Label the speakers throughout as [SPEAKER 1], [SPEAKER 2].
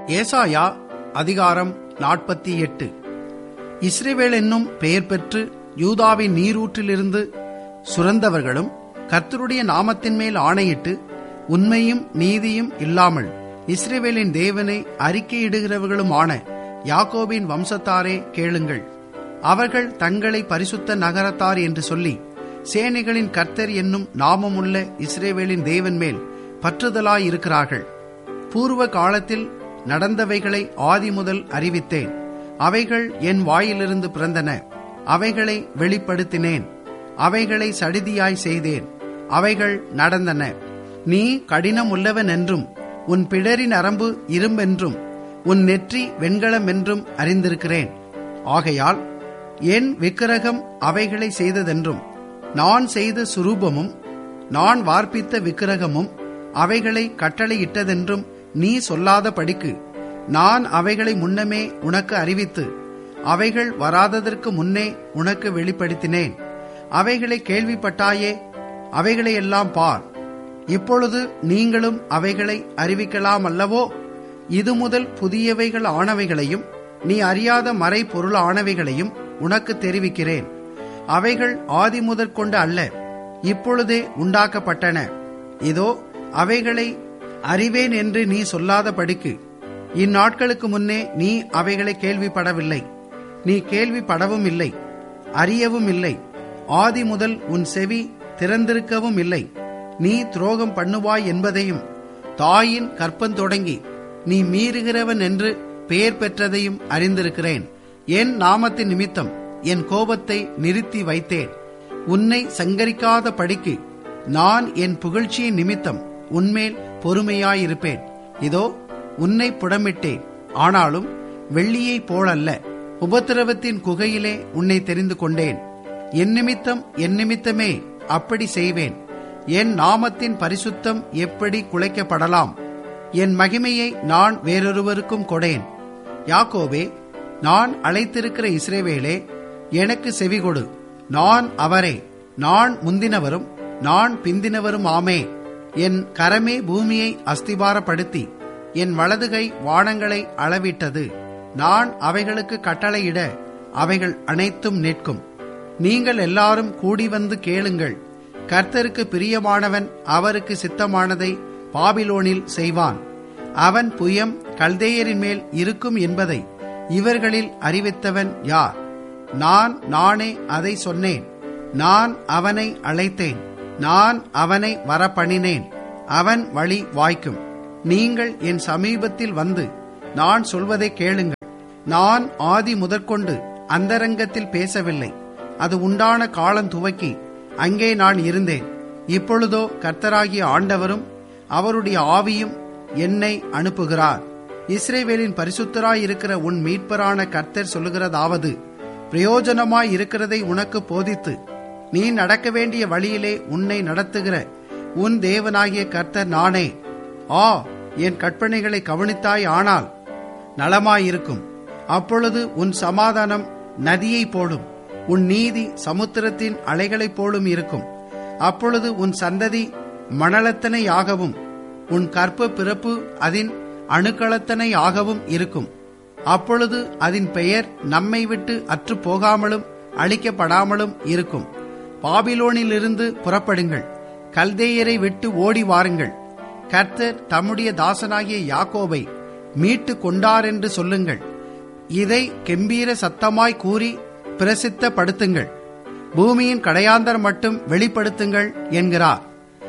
[SPEAKER 1] ஏசாயா அதிகாரம் நாற்பத்தி எட்டு இஸ்ரேவேல் என்னும் பெயர் பெற்று யூதாவின் நீரூற்றிலிருந்து சுரந்தவர்களும் கர்த்தருடைய நாமத்தின் மேல் ஆணையிட்டு உண்மையும் நீதியும் இல்லாமல் இஸ்ரேவேலின் தேவனை அறிக்கையிடுகிறவர்களுமான யாக்கோபின் வம்சத்தாரே கேளுங்கள் அவர்கள் தங்களை பரிசுத்த நகரத்தார் என்று சொல்லி சேனைகளின் கர்த்தர் என்னும் நாமமுள்ள இஸ்ரேவேலின் தேவன் மேல் பற்றுதலாயிருக்கிறார்கள் பூர்வ காலத்தில் நடந்தவைகளை ஆதி முதல் அறிவித்தேன் அவைகள் என் வாயிலிருந்து பிறந்தன அவைகளை வெளிப்படுத்தினேன் அவைகளை சடிதியாய் செய்தேன் அவைகள் நடந்தன நீ கடினம் உள்ளவன் என்றும் உன் பிடரின் அரம்பு இரும்பென்றும் உன் நெற்றி வெண்கலம் என்றும் அறிந்திருக்கிறேன் ஆகையால் என் விக்கிரகம் அவைகளை செய்ததென்றும் நான் செய்த சுரூபமும் நான் வார்ப்பித்த விக்கிரகமும் அவைகளை கட்டளையிட்டதென்றும் நீ சொல்லாத படிக்கு நான் அவைகளை முன்னமே உனக்கு அறிவித்து அவைகள் வராததற்கு முன்னே உனக்கு வெளிப்படுத்தினேன் அவைகளை கேள்விப்பட்டாயே அவைகளை எல்லாம் பார் இப்பொழுது நீங்களும் அவைகளை அறிவிக்கலாம் அல்லவோ இது முதல் புதியவைகள் ஆனவைகளையும் நீ அறியாத மறை பொருள் ஆனவைகளையும் உனக்கு தெரிவிக்கிறேன் அவைகள் ஆதி முதற்கொண்டு அல்ல இப்பொழுதே உண்டாக்கப்பட்டன இதோ அவைகளை அறிவேன் என்று நீ சொல்லாத படிக்கு இந்நாட்களுக்கு முன்னே நீ அவைகளை கேள்விப்படவில்லை நீ கேள்விப்படவும் இல்லை அறியவும் இல்லை ஆதி முதல் உன் செவி திறந்திருக்கவும் இல்லை நீ துரோகம் பண்ணுவாய் என்பதையும் தாயின் கற்பம் தொடங்கி நீ மீறுகிறவன் என்று பெயர் பெற்றதையும் அறிந்திருக்கிறேன் என் நாமத்தின் நிமித்தம் என் கோபத்தை நிறுத்தி வைத்தேன் உன்னை சங்கரிக்காத படிக்கு நான் என் புகழ்ச்சியின் நிமித்தம் உன்மேல் பொறுமையாயிருப்பேன் இதோ உன்னை புடமிட்டேன் ஆனாலும் வெள்ளியைப் போலல்ல உபத்திரவத்தின் குகையிலே உன்னை தெரிந்து கொண்டேன் என் நிமித்தம் என் நிமித்தமே அப்படி செய்வேன் என் நாமத்தின் பரிசுத்தம் எப்படி குலைக்கப்படலாம் என் மகிமையை நான் வேறொருவருக்கும் கொடேன் யாக்கோபே நான் அழைத்திருக்கிற இஸ்ரேவேலே எனக்கு செவிகொடு நான் அவரே நான் முந்தினவரும் நான் பிந்தினவரும் ஆமே என் கரமே பூமியை அஸ்திபாரப்படுத்தி என் வலதுகை வானங்களை அளவிட்டது நான் அவைகளுக்கு கட்டளையிட அவைகள் அனைத்தும் நிற்கும் நீங்கள் எல்லாரும் கூடி வந்து கேளுங்கள் கர்த்தருக்கு பிரியமானவன் அவருக்கு சித்தமானதை பாபிலோனில் செய்வான் அவன் புயம் கல்தேயரின் மேல் இருக்கும் என்பதை இவர்களில் அறிவித்தவன் யார் நான் நானே அதை சொன்னேன் நான் அவனை அழைத்தேன் நான் அவனை வரப்பண்ணினேன் அவன் வழி வாய்க்கும் நீங்கள் என் சமீபத்தில் வந்து நான் சொல்வதை கேளுங்கள் நான் ஆதி முதற்கொண்டு அந்தரங்கத்தில் பேசவில்லை அது உண்டான காலம் துவக்கி அங்கே நான் இருந்தேன் இப்பொழுதோ கர்த்தராகிய ஆண்டவரும் அவருடைய ஆவியும் என்னை அனுப்புகிறார் இஸ்ரேவேலின் பரிசுத்தராய் இருக்கிற உன் மீட்பரான கர்த்தர் சொல்லுகிறதாவது பிரயோஜனமாய் இருக்கிறதை உனக்கு போதித்து நீ நடக்க வேண்டிய வழியிலே உன்னை நடத்துகிற உன் தேவனாகிய கர்த்தர் நானே ஆ என் கற்பனைகளை கவனித்தாய் ஆனால் நலமாயிருக்கும் அப்பொழுது உன் சமாதானம் நதியை போலும் உன் நீதி சமுத்திரத்தின் அலைகளைப் போலும் இருக்கும் அப்பொழுது உன் சந்ததி மணலத்தனையாகவும் உன் கற்ப பிறப்பு அதன் அணுக்களத்தனையாகவும் இருக்கும் அப்பொழுது அதன் பெயர் நம்மை விட்டு அற்று போகாமலும் அழிக்கப்படாமலும் இருக்கும் பாபிலோனிலிருந்து புறப்படுங்கள் கல்தேயரை விட்டு ஓடி வாருங்கள் கர்த்தர் தம்முடைய தாசனாகிய யாக்கோபை மீட்டு கொண்டாரென்று சொல்லுங்கள் இதை கெம்பீர சத்தமாய் கூறி பிரசித்தப்படுத்துங்கள் பூமியின் கடையாந்தர் மட்டும் வெளிப்படுத்துங்கள் என்கிறார்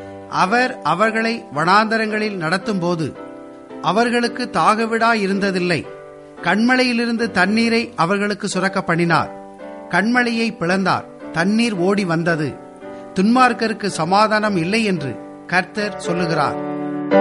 [SPEAKER 1] அவர் அவர்களை வனாந்தரங்களில் நடத்தும்போது அவர்களுக்கு தாகவிடா இருந்ததில்லை கண்மலையிலிருந்து தண்ணீரை அவர்களுக்கு சுரக்க பண்ணினார் கண்மலையை பிளந்தார் தண்ணீர் ஓடி வந்தது துன்மார்க்கருக்கு சமாதானம் இல்லை என்று கர்த்தர் சொல்லுகிறார்